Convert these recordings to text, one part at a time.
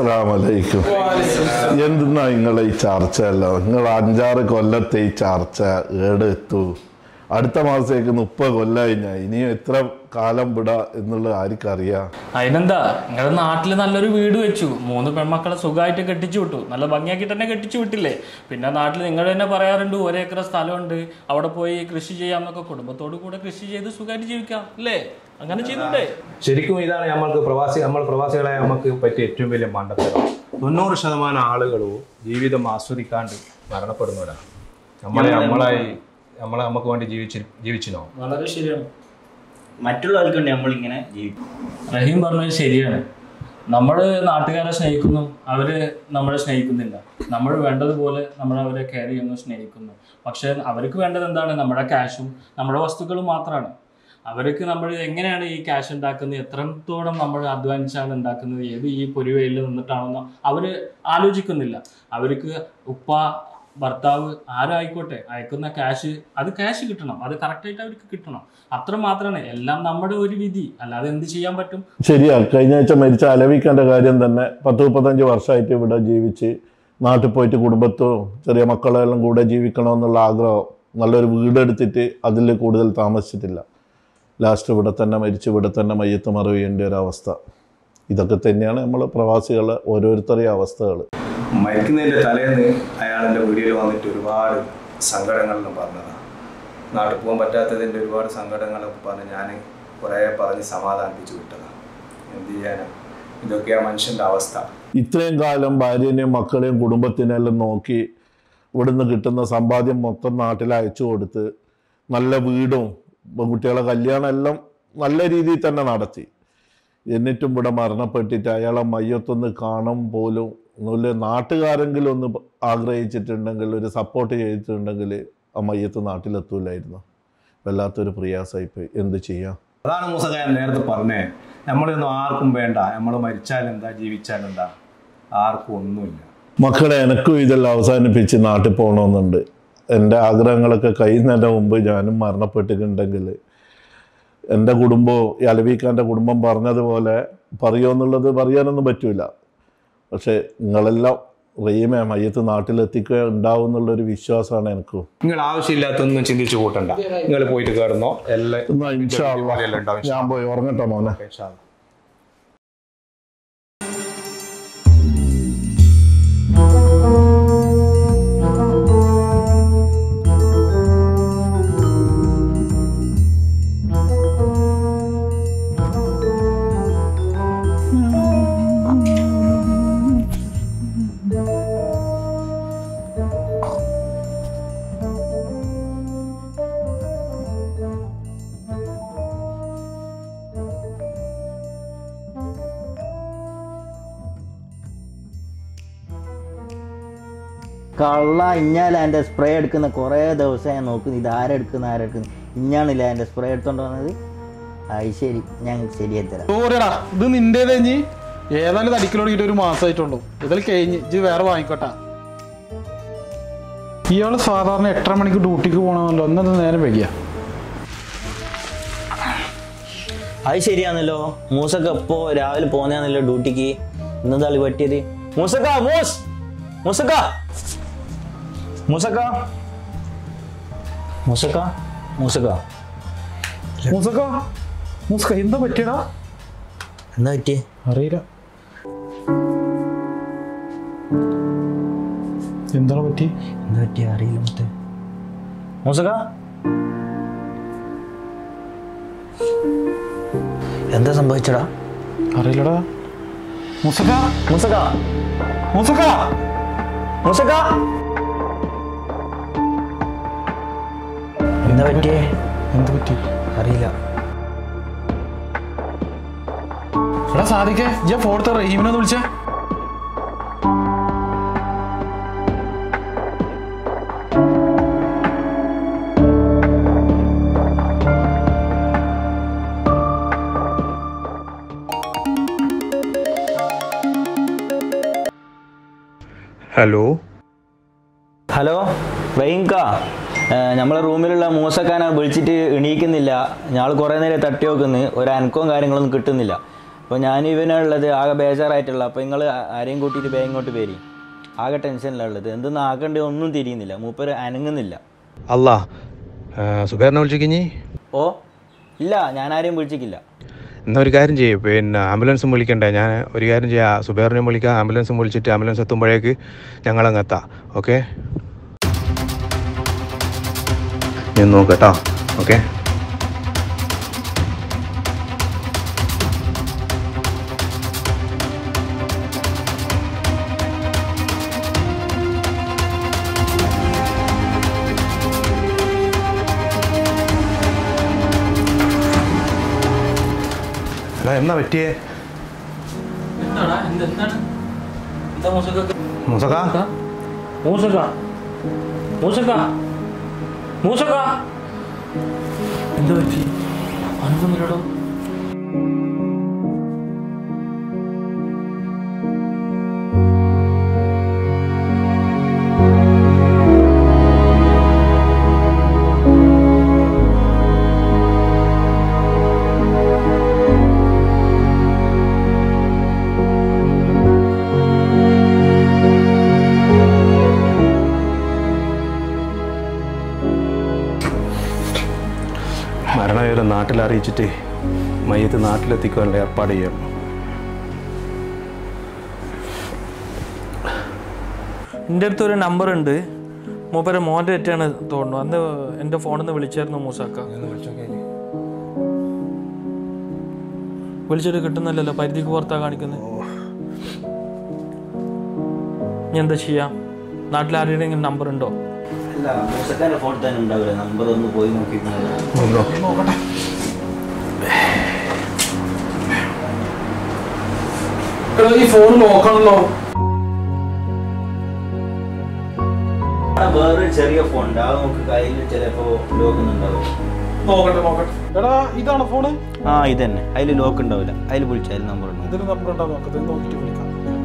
അസ്സലാമലൈക്കും എന്തെന്നാ നിങ്ങളെ ഈ ചർച്ചയല്ലോ നിങ്ങൾ അഞ്ചാറ് കൊല്ലത്തെ ഈ ചർച്ച ഏടെ എത്തു അടുത്ത മാസത്തേക്ക് മുപ്പത് കൊല്ലമായി ഞാൻ ഇനിയും എത്ര കാലം വിടാ എന്നുള്ളത് ആർക്കറിയാം അതിനെന്താ നിങ്ങളുടെ നാട്ടിൽ നല്ലൊരു വീട് വെച്ചു മൂന്ന് പെൺമക്കളെ സുഖമായിട്ട് കെട്ടിച്ചു വിട്ടു നല്ല ഭംഗിയാക്കി തന്നെ കെട്ടിച്ചു വിട്ടില്ലേ പിന്നെ നാട്ടിൽ നിങ്ങൾ തന്നെ പറയാറുണ്ട് ഒരേക്കർ സ്ഥലമുണ്ട് അവിടെ പോയി കൃഷി ചെയ്യാമെന്നൊക്കെ കുടുംബത്തോട് കൂടെ കൃഷി ചെയ്ത് സുഖമായിട്ട് ജീവിക്കാം അല്ലേ അങ്ങനെ ചെയ്തൂടെ ശരിക്കും ഇതാണ് നമ്മൾക്ക് പ്രവാസി നമ്മൾ പ്രവാസികളെ നമുക്ക് പറ്റിയ ഏറ്റവും വലിയ മണ്ടത്തരം തൊണ്ണൂറ് ശതമാനം ആളുകളും ജീവിതം ആസ്വദിക്കാണ്ട് മരണപ്പെടുന്നവരാണ് നമ്മളെ നമ്മളായി നമ്മളെ നമുക്ക് വേണ്ടി ജീവിച്ച് ജീവിച്ചിനോ വളരെ ശരിയാണ് മറ്റുള്ളവർക്ക് വേണ്ടി നമ്മളിങ്ങനെ ജീവിക്കും റഹീം പറഞ്ഞത് ശരിയാണ് നമ്മൾ നാട്ടുകാരെ സ്നേഹിക്കുന്നു അവര് നമ്മളെ സ്നേഹിക്കുന്നില്ല നമ്മൾ വേണ്ടതുപോലെ നമ്മൾ അവരെ കെയർ ചെയ്യുന്നു സ്നേഹിക്കുന്നു പക്ഷെ അവർക്ക് വേണ്ടത് എന്താണ് നമ്മുടെ ക്യാഷും നമ്മുടെ വസ്തുക്കളും മാത്രമാണ് അവർക്ക് നമ്മൾ എങ്ങനെയാണ് ഈ ക്യാഷ് ഉണ്ടാക്കുന്നത് എത്രത്തോളം നമ്മൾ അധ്വാനിച്ചാണ് ഉണ്ടാക്കുന്നത് ഏത് ഈ പൊരുവയിൽ നിന്നിട്ടാണെന്നോ അവര് ആലോചിക്കുന്നില്ല അവർക്ക് ഉപ്പ ഭർത്താവ് ആരായിക്കോട്ടെ അയക്കുന്ന ക്യാഷ് അത് ക്യാഷ് കിട്ടണം അത് കറക്റ്റായിട്ട് അവർക്ക് കിട്ടണം അത്ര മാത്രമാണ് എല്ലാം നമ്മുടെ ഒരു വിധി അല്ലാതെ എന്ത് ചെയ്യാൻ പറ്റും ശരിയാ കഴിഞ്ഞ ആഴ്ച മരിച്ച അലവിക്കാൻ്റെ കാര്യം തന്നെ പത്ത് മുപ്പത്തഞ്ച് വർഷമായിട്ട് ഇവിടെ ജീവിച്ച് നാട്ടിൽ പോയിട്ട് കുടുംബത്തും ചെറിയ മക്കളെല്ലാം കൂടെ ജീവിക്കണമെന്നുള്ള ആഗ്രഹം നല്ലൊരു വീടെടുത്തിട്ട് അതിൽ കൂടുതൽ താമസിച്ചിട്ടില്ല ലാസ്റ്റ് ഇവിടെ തന്നെ മരിച്ച് ഇവിടെ തന്നെ മയ്യത്ത് മറവിയേണ്ട ഒരു അവസ്ഥ ഇതൊക്കെ തന്നെയാണ് നമ്മൾ പ്രവാസികളെ ഓരോരുത്തരെയും അവസ്ഥകൾ മരിക്കുന്നതിന്റെ തലേന്ന് അയാൾ എൻ്റെ വീഡിയോയിൽ വന്നിട്ട് ഒരുപാട് സങ്കടങ്ങളെല്ലാം പറഞ്ഞതാണ് നാട്ടിൽ പോകാൻ പറ്റാത്തതിൻ്റെ ഒരുപാട് സങ്കടങ്ങളൊക്കെ പറഞ്ഞ് ഞാൻ കുറേ പറഞ്ഞ് സമാധാനിപ്പിച്ച് വിട്ടതാണ് എന്ത് ചെയ്യാനാണ് ഇതൊക്കെയാണ് മനുഷ്യൻ്റെ അവസ്ഥ ഇത്രയും കാലം ഭാര്യനെയും മക്കളെയും കുടുംബത്തിനെല്ലാം നോക്കി ഇവിടുന്ന് കിട്ടുന്ന സമ്പാദ്യം മൊത്തം നാട്ടിൽ അയച്ചു കൊടുത്ത് നല്ല വീടും കുട്ടികളെ കല്യാണം എല്ലാം നല്ല രീതിയിൽ തന്നെ നടത്തി എന്നിട്ടും ഇവിടെ മരണപ്പെട്ടിട്ട് അയാളെ മയ്യത്തൊന്ന് കാണും പോലും ഒന്നുമില്ല നാട്ടുകാരെങ്കിലും ഒന്ന് ആഗ്രഹിച്ചിട്ടുണ്ടെങ്കിൽ ഒരു സപ്പോർട്ട് ചെയ്തിട്ടുണ്ടെങ്കിൽ ആ മയ്യത്ത് നാട്ടിലെത്തൂലായിരുന്നു വല്ലാത്തൊരു പ്രയാസമായിപ്പോയി എന്ത് ചെയ്യാം അതാണ് മൂസക്ക ഞാൻ നേരത്തെ പറഞ്ഞേ നമ്മളൊന്നും ആർക്കും വേണ്ട നമ്മൾ മരിച്ചാൽ എന്താ ജീവിച്ചാൽ എന്താ ആർക്കും ഒന്നുമില്ല മക്കളെ എനക്കും ഇതെല്ലാം അവസാനിപ്പിച്ച് നാട്ടിൽ പോകണമെന്നുണ്ട് എൻ്റെ ആഗ്രഹങ്ങളൊക്കെ കഴിയുന്നതിൻ്റെ മുമ്പ് ഞാനും മരണപ്പെട്ടിട്ടുണ്ടെങ്കിൽ എൻ്റെ കുടുംബവും ഈ അലവിക്കാൻ്റെ കുടുംബം പറഞ്ഞതുപോലെ പറയുമെന്നുള്ളത് പറയാനൊന്നും പറ്റൂല പക്ഷേ നിങ്ങളെല്ലാം റീമെ മയ്യത്ത് നാട്ടിലെത്തിക്കുക ഉണ്ടാവും എന്നുള്ളൊരു വിശ്വാസമാണ് എനിക്കും നിങ്ങൾ ആവശ്യമില്ലാത്തൊന്നും ചിന്തിച്ചു കൂട്ടണ്ട നിങ്ങൾ പോയിട്ട് കയറുന്നോ എല്ലാം എന്നാ ഇൻഷാ അള്ളാ എല്ലാം ഉണ്ടാവും ഞാൻ പോയി ഉറങ്ങട്ടെ മോനെ ഇൻഷാ അള്ളാ. കള്ള ഇഞ്ഞാല എൻ്റെ സ്പ്രേ എടുക്കുന്ന കുറേ ദിവസം ഞാൻ നോക്കുന്നു ഇത് ആരെടുക്കുന്ന ആരെടുക്കുന്നു ഇഞ്ഞാണില്ല എൻ്റെ സ്പ്രേ എടുത്തോണ്ട് വന്നത് അത് ശരി ഞാൻ ശരിയായി തരാം സോറിയടാ ഇത് നിന്റെ കഴിഞ്ഞ് ഏതായാലും തടിക്കൽ തുടങ്ങിയിട്ട് ഒരു മാസമായിട്ടുള്ളൂ ഇതിൽ കഴിഞ്ഞ് ഇജ്ജ് വേറെ വാങ്ങിക്കോട്ടാ ഇയാള് സാധാരണ എട്ടര മണിക്ക് ഡ്യൂട്ടിക്ക് പോകണമല്ലോ ഒന്നത് നേരം വൈകിയ അത് ശരിയാണല്ലോ മൂസക്ക എപ്പോ രാവിലെ പോന്നെയാണല്ലോ ഡ്യൂട്ടിക്ക് ഇന്ന് തള്ളി പറ്റിയത് മൂസക്ക മൂസ് മൂസക്ക മൂസക്ക മൂസക്ക മൂസക്ക മുസക്ക മുസ്ക എന്താ പറ്റിയടാ എന്താ പറ്റിയേ അറിയില്ല എന്താണ് പറ്റി എന്താ പറ്റിയ അറിയില്ല മുത്തേ മൂസക്ക എന്താ സംഭവിച്ചടാ അറിയില്ലടാ മുസക്ക മൂസക്ക മുസക്ക മൂസക്ക എന്താ പറ്റിയേ എന്ത് പറ്റി അറിയില്ല എടാ സാധിക്കേ ഞാൻ ഫോർത്ത് റഹീമിനെ ഒന്ന് വിളിച്ചേ ഹലോ ഹലോ റഹീംക്ക നമ്മളെ റൂമിലുള്ള മൂസക്കാനെ വിളിച്ചിട്ട് എണീക്കുന്നില്ല ഞങ്ങൾ കുറേ നേരം തട്ടി നോക്കുന്നു ഒരു അനക്കവും കാര്യങ്ങളൊന്നും കിട്ടുന്നില്ല അപ്പോൾ ഞാൻ ഇവനുള്ളത് ആകെ ബേജാറായിട്ടുള്ള അപ്പോൾ നിങ്ങൾ ആരെയും കൂട്ടിയിട്ട് ബേ ഇങ്ങോട്ട് പേരി ആകെ ടെൻഷനിലുള്ളത് എന്തെന്ന് ആകേണ്ടത് ഒന്നും തിരിയുന്നില്ല മൂപ്പര് അനങ്ങുന്നില്ല അല്ല സുബേറിനെ വിളിച്ചിക്കഞ്ഞി ഓ ഇല്ല ഞാൻ ആരെയും വിളിച്ചിട്ടില്ല എന്നാ ഒരു കാര്യം ചെയ്യും പിന്നെ ആംബുലൻസും വിളിക്കണ്ടേ ഞാൻ ഒരു കാര്യം ചെയ്യാം സുബേറിനെ വിളിക്കാം ആംബുലൻസും വിളിച്ചിട്ട് ആംബുലൻസ് എത്തുമ്പോഴേക്ക് ഞങ്ങളങ്ങ് എത്താം ഓക്കെ ഞാൻ നോക്കട്ടോ ഓക്കെ എടാ എന്നാ പറ്റിയേ എന്താടാ എന്ത് എന്താണ് എന്താ മൂസക്ക മുസക്ക മൂസക്ക മൂസക്ക മൂസക്ക എന്ത് പറ്റി അനക്കൊന്നുമില്ലടോ മരണവിവരം നാട്ടിൽ അറിയിച്ചിട്ട് മയ്യത്ത് നാട്ടിലെത്തിക്കാനുള്ള ഏർപ്പാട് ചെയ്യണം എൻ്റെ അടുത്ത് ഒരു നമ്പർ ഉണ്ട് മൂപ്പരെ മോൻ്റെ തെറ്റാണ് തോന്നുന്നു അന്ന് എൻ്റെ ഫോണിൽ നിന്ന് വിളിച്ചായിരുന്നു മൂസാക്ക വിളിച്ചിട്ട് കിട്ടുന്നില്ലല്ലോ പരിധിക്ക് പുറത്താ കാണിക്കുന്നത് ഞാൻ എന്താ ചെയ്യാം നാട്ടിൽ ആരുടെയെങ്കിലും നമ്പർ ഉണ്ടോ അല്ല മൂസക്കാൻ്റെ ഫോൺ തന്നെ ഉണ്ടാവില്ല നമ്പർ ഒന്ന് പോയി നോക്കിയിട്ടുണ്ടാവില്ല ഈ ഫോൺ നോക്കണല്ലോ വേറൊരു ചെറിയ ഫോൺ ഉണ്ട് അത് നമുക്ക് കയ്യിൽ ചിലപ്പോൾ ലോക്ക് ഉണ്ടാവില്ല നോക്കട്ടെ നോക്കട്ടെ എടാ ഇതാണ് ഫോണ് ആ ഇത് തന്നെ അതിൽ ലോക്ക് ഉണ്ടാവില്ല അതിൽ വിളിച്ചാൽ നമ്പർ ഉണ്ടാവും ഇതിൽ നമ്പർ ഉണ്ടോ നോക്കട്ടെ ഇത് നോക്കിയിട്ട് വിളിക്കാം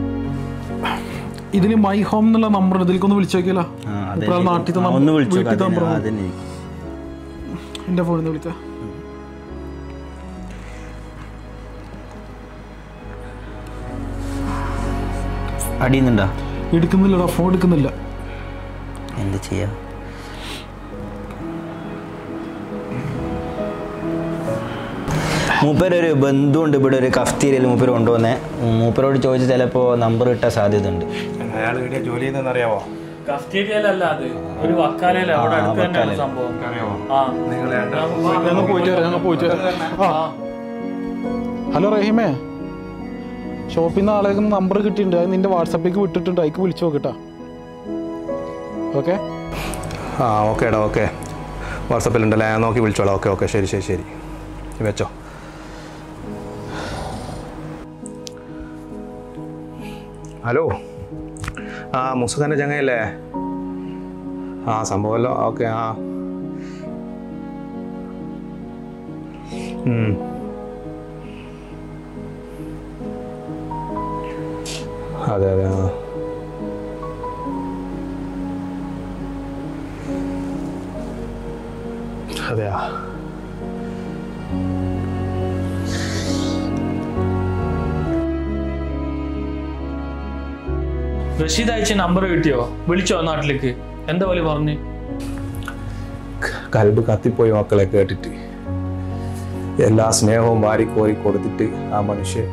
ഇതിൽ മൈ ഹോം എന്നുള്ള നമ്പർ ഇതിലേക്കൊന്ന് വിളിച്ചു നോക്കിയല്ലോ ആ, അതെ. ഇപ്പഴാ നാട്ടിലത്തെ ആ, നമ്പർ- ഒന്ന് വിളിച്ചു വീട്ടിലത്തെ നമ്പർ ഒന്ന്. അതന്നെ എൻ്റെ ഫോണിൽ നിന്ന് വിളിക്കാം അടിയുന്നുണ്ടോ എടുക്കുന്നില്ലടാ ഫോൺ എടുക്കുന്നില്ല എന്ത് ചെയ്യാ മൂപ്പരൊരു ബന്ധുണ്ട് ഇവിടെ ഒരു കഫ്തീരിയയിൽ മൂപ്പര് കൊണ്ടുവന്നേ മൂപ്പരോട് ചോദിച്ച് ചിലപ്പോൾ നമ്പർ കിട്ടാൻ സാധ്യത ഉണ്ട് അയാൾ ഇവിടെ ജോലി ചെയ്യുന്നതെന്ന് അറിയാവോ കഫ്റ്റീരിയയിലല്ല അത് ഒരു വക്കാലയില അവിടെ ആ, അടുത്ത് തന്നെയാണ് വക്കാലയിൽ. സംഭവം ആ ഞങ്ങൾ പോയിട്ട് വരാം ഞങ്ങൾ പോയിട്ട് വരാം ആ ഹലോ റഹീമേ ഷോപ്പിൽ നിന്ന് ആളേക്ക് നമ്പർ കിട്ടിയിട്ടുണ്ട് അത് നിന്റെ വാട്സപ്പിലേക്ക് വിട്ടിട്ടുണ്ട് അതിക്ക് വിളിച്ചു നോക്കട്ടാ ഓക്കെ ആ ഓക്കേടാ ഓക്കെ വാട്സപ്പിലുണ്ടല്ലേ ഞാൻ നോക്കി വിളിച്ചോളാം ഓക്കെ ഓക്കെ ശരി ശരി ശരി വെച്ചോ ഹലോ ആ മുസുഖാൻ്റെ ചങ്ങയല്ലേ ആ സംഭവമല്ലോ ഓക്കെ ആ ഉം. അതെ അതെ ആ അതെയാ റഷീദ് അയച്ച നമ്പർ കിട്ടിയോ വിളിച്ചോ നാട്ടിലേക്ക് എന്താ പോലെ പറഞ്ഞു കൽബ് കത്തിപ്പോയി മക്കളെ കേട്ടിട്ട് എല്ലാ സ്നേഹവും വാരിക്കോരി കൊടുത്തിട്ട് ആ മനുഷ്യൻ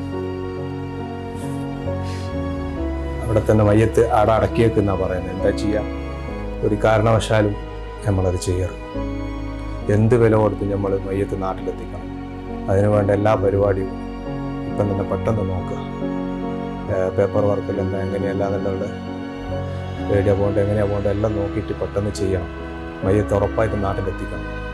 അവിടെ തന്നെ മയ്യത്ത് ആടെ അടക്കിയേക്കെന്നാ പറയുന്നത് എന്താ ചെയ്യാം ഒരു കാരണവശാലും നമ്മളത് ചെയ്യാറ് എന്ത് വില കൊടുത്ത് നമ്മൾ മയ്യത്ത് നാട്ടിലെത്തിക്കണം അതിനു വേണ്ട എല്ലാ പരിപാടിയും ഇപ്പം തന്നെ പെട്ടെന്ന് നോക്കുക പേപ്പർ വർക്കെല്ലാം എന്താ എങ്ങനെയല്ല എന്നുള്ളത് എവിടെയാ പോകേണ്ടത് എങ്ങനെയാ പോകേണ്ടത് എല്ലാം നോക്കിയിട്ട് പെട്ടെന്ന് ചെയ്യണം മയ്യത്ത് ഉറപ്പായിട്ട് നാട്ടിലെത്തിക്കണം